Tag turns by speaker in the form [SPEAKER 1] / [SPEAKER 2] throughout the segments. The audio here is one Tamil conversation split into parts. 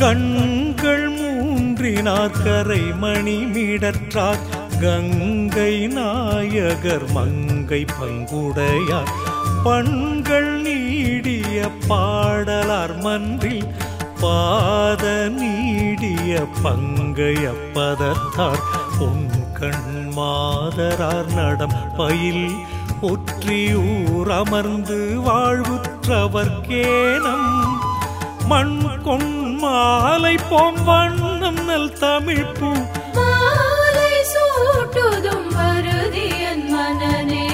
[SPEAKER 1] கண்கள் மூன்றினார் கரை மணி மீடற்றார் கங்கை நாயகர் மங்கை பங்குடையார் பண்கள் நீடிய பாடலார் மன்றில் பாத நீடிய பங்கைய பதத்தார் பொன்கண் மாதரார் நடம் பயில் ஒற்றியூர் அமர்ந்து வாழ்வுற்றவர் கேனம் மண் கொண் மாலை போம் வண்ணம் நல் தமிழ் பூ
[SPEAKER 2] மாலை சூட்டுதும் வருதியன் மனனே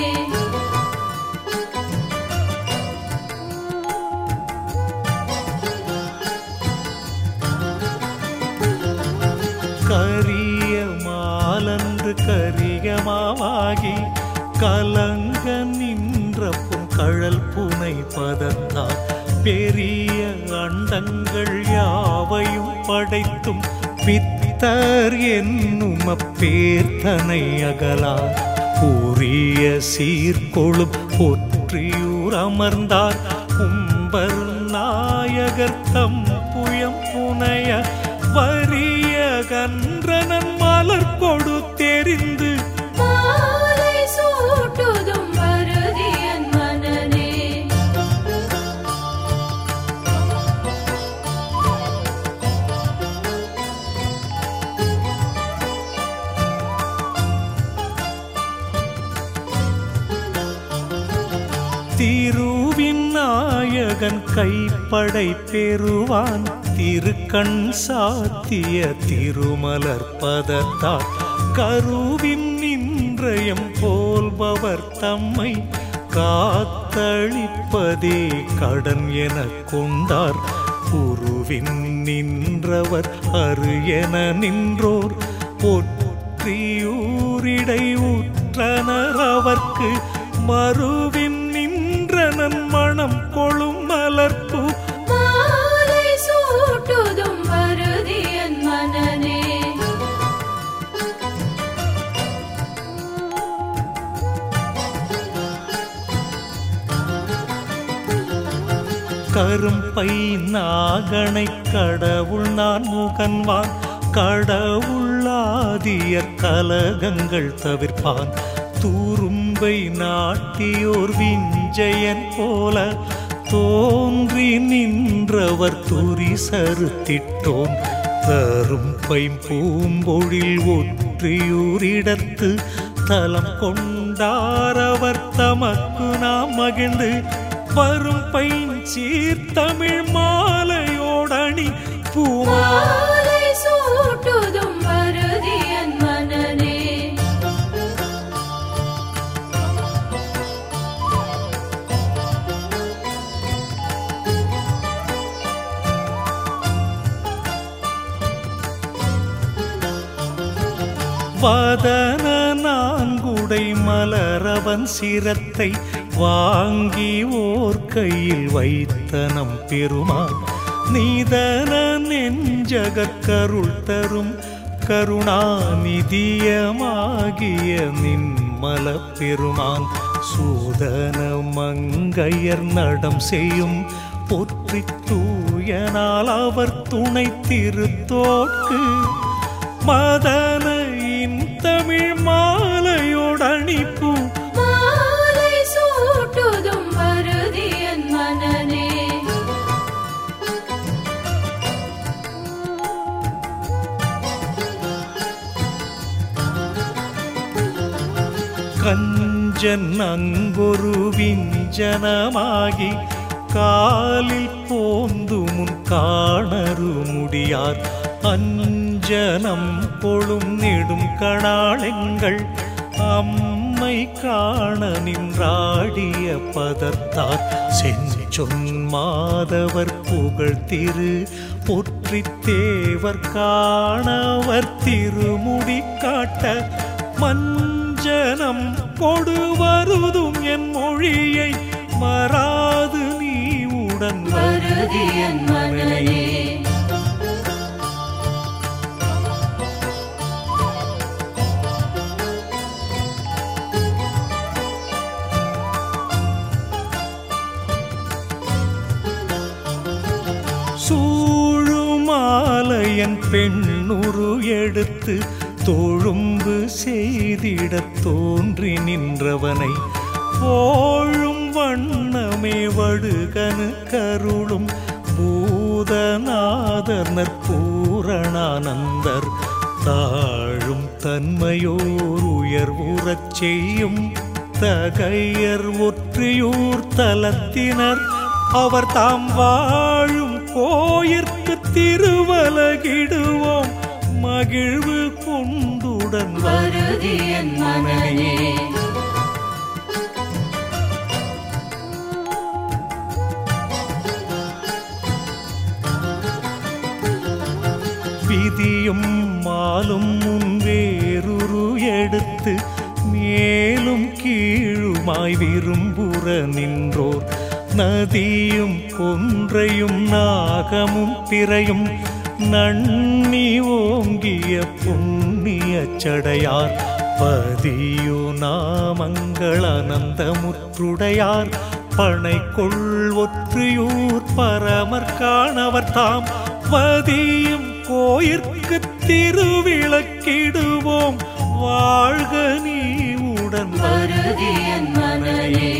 [SPEAKER 1] கரிய மாலன்று கரியமாவாகி கலங்க நின்ற புன் கழல் புனை பதத்தார் பெரிய அண்டங்கள் யாவையும் படைத்தும் பித்தர் என்னும் அப்பேர்த்தனை அகலார் கூறிய சீர்கொழும் ஒற்றியூர் அமர்ந்தார் கும்பர் நாயகர் தம் புயம் புனைய வரிய கன்றனன் மலர் கொடு தெரிந்து
[SPEAKER 2] மாலை சூட்டுதும் வருதியன் மனனே
[SPEAKER 1] திருவின் நாயகன் கைப்படை பெறுவான் திருக்கண் சாத்திய திருமலர் பதத்தார் கருவின் நின்றயம் போல்பவர் தம்மை காத்தளிப்பதே கடன் எனக் கொண்டார் குருவின் நின்றவர் அரு என நின்றோர் ஒற்றியூரிடை உற்றனர் அவர்க்கு மறுவின் நின்றனன் மணம் கொளும் மலர்ப்பு
[SPEAKER 2] மாலை சூட்டுதும் வருதியன் மனனே
[SPEAKER 1] கரும்பை நாகனை கடவுள் நான் முகன்வான் கடவுளாதிய கலகங்கள் தவிர்ப்பான் தூரும்பை நாட்டியோர் விஞ்சயன் போல தோன்றி நின்றவர் துரி சருத்திட்டோன் தரும் பைம்பூம்பொழில் ஒற்றியூரிடத்து தலம் கொண்டாரவர் தமக்கு நாம் மகிழ்ந்து வரும் பைன் சீர்த்தமிழ் மாலையோடணி பூமா
[SPEAKER 2] மாலை சூட்டுதும் வருதியன் மனனே
[SPEAKER 1] வதன நான்குடை மலரவன் சிரத்தை வாங்கி ஓர் கையில் வைத்தனம் பெருமான் நீதன நெஞ்சகக் கருள் தரும் கருணாநிதியமாகிய நின்மல பெருமான் சூதன மங்கையர் நடம் செய்யும் போற்றி தூயனால் அவர் துணை திருத்தோட்கு மதனையின் தமிழ் மாலையோடணிப்பு
[SPEAKER 2] மாலை சூட்டுதும் வருதியன் மனனே
[SPEAKER 1] கஞ்சன் அங்கொரு விஞ்சனமாகி காலில் போந்து முன் காணரு முடியார் அஞ்சனம் கொழும் நெடும் கணாளெங்கள் அம்மை காண நின்றாடிய பதத்தார் செஞ்சொன் மாதவர் புகழ் திரு பொற்றி தேவர் காணவர் திருமுடி காட்ட மஞ்சனம் கொடு வருதும் என் மொழியை மறாது நீ உடன்
[SPEAKER 2] வருதியன் மனனே
[SPEAKER 1] சூழுமா மாலையன் பெண்ணுரு எடுத்து தொழும்பு செய்திடத் தோன்றி நின்றவனை போழும் வண்ணமே வடுகனு கருளும் பூதநாதர் நற்பூரணானந்தர் தாழும் தன்மையோர் உயர்வுறச் செய்யும் தகையர் ஒற்றியூர் தலத்தினர் அவர் தாம் வாழும் கோயிற்கு திருவலகிடுவோம் மகிழ்வு கொண்டுடன்
[SPEAKER 2] வருதி என் மனனே
[SPEAKER 1] விதியும் மாலும் முன் வேறுரு எடுத்து மேலும் கீழுமாய் விரும்புற நின்றோர் நதியும் கொன்றையும் நாகமும் பிறையும் நன்னி ஓங்கிய புண்ணிய சடையார் பதியோ நாமங்கள் அனந்தமுற்றுடையார் பனைக்கொள் ஒற்றியூர் பரமர் காணவர் தாம் பதியும் கோயிற்கு திருவிளக்கிடுவோம் வாழ்க நீ உடன்
[SPEAKER 2] வருதி என் மனனே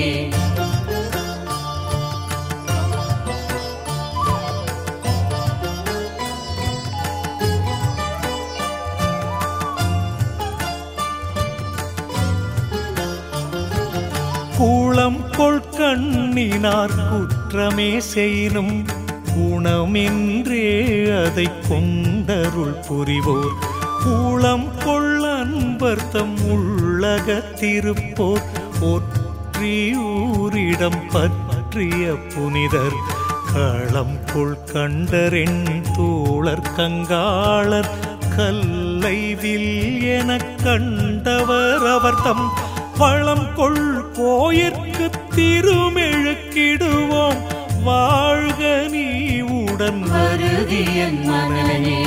[SPEAKER 1] கூளம் கொள் கண்ணினார் குற்றமே செய்யும் குணமென்றே அதை கொண்டருள் புரிவோர் கூளம் கொள் அன்பர்த்தம் உள்ளகத்திருப்போர் ஒற்றியூரிடம் பற்றிய புனிதர் களம் கொள் கண்டரென் தோழர் கங்காளர் கல்லைவில் எனக் கண்டவர் அவர் தம் வளம் கொள் கோயிற்கு திருமெழுக்கிடுவோம் வாழ்க நீ உடன்
[SPEAKER 2] வருதி என் மனனே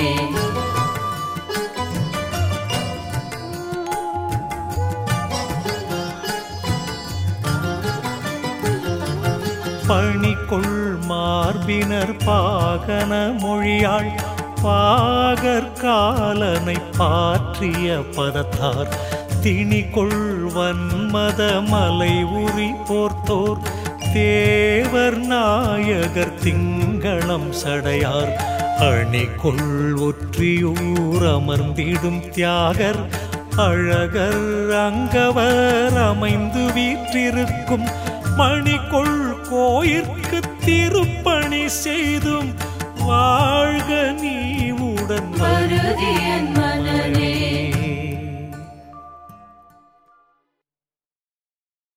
[SPEAKER 1] பணிகொள் மார்பினர் பாகன மொழியாள் பாகர் காலனை பாற்றிய பதத்தார் திணிகொள் வன்மத மலை உரி போர்த்தோர் தேவர் நாயகர் திங்களம் சடையார் அணிகொள் ஒற்றியூர் அமர்ந்திடும் தியாகர் அழகர் அங்கவர் அமைந்து வீற்றிருக்கும் மணிகொள் கோயிற்கு திருப்பணி செய்தும் வாழ்க நீ உடன்
[SPEAKER 2] வருதி என் மனனே